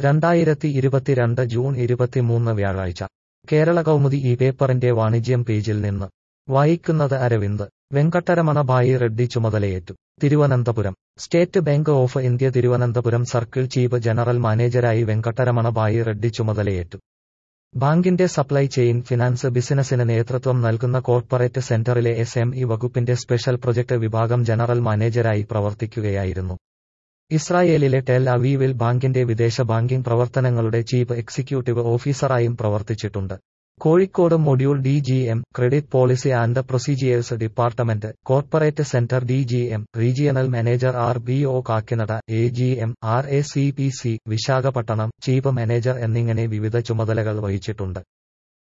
രണ്ടായിരത്തി ഇരുപത്തിരണ്ട് ജൂൺ ഇരുപത്തിമൂന്ന് വ്യാഴാഴ്ച കേരള കൗമുദി ഈ പേപ്പറിന്റെ വാണിജ്യം പേജിൽ നിന്ന് വായിക്കുന്നത് അരവിന്ദ് വെങ്കട്ടരമണ ഭായി റെഡ്ഡി ചുമതലയേറ്റു Thiruvananthapuram State Bank of India Thiruvananthapuram circle chief general മാനേജരായി വെങ്കട്ടരമണ ഭായി റെഡ്ഡി ചുമതലയേറ്റു ബാങ്കിന്റെ സപ്ലൈ ചെയിൻ ഫിനാൻസ് ബിസിനസിന് നേതൃത്വം നൽകുന്ന കോർപ്പറേറ്റ് സെന്ററിലെ എസ് എം ഇ വകുപ്പിന്റെ സ്പെഷ്യൽ പ്രൊജക്ട് വിഭാഗം ജനറൽ മാനേജരായി പ്രവർത്തിക്കുകയായിരുന്നു ഇസ്രായേലിലെ ടെൽ അവീവിൽ ബാങ്കിന്റെ വിദേശ ബാങ്കിംഗ് പ്രവർത്തനങ്ങളുടെ ചീഫ് എക്സിക്യൂട്ടീവ് ഓഫീസറായും പ്രവർത്തിച്ചിട്ടുണ്ട് Kozhikode module D G M credit policy and procedures department corporate centre D G M regional manager R B O Kakinada A G M R A C P C Visakhapatnam chief manager എന്നിങ്ങനെ വിവിധ ചുമതലകൾ വഹിച്ചിട്ടുണ്ട്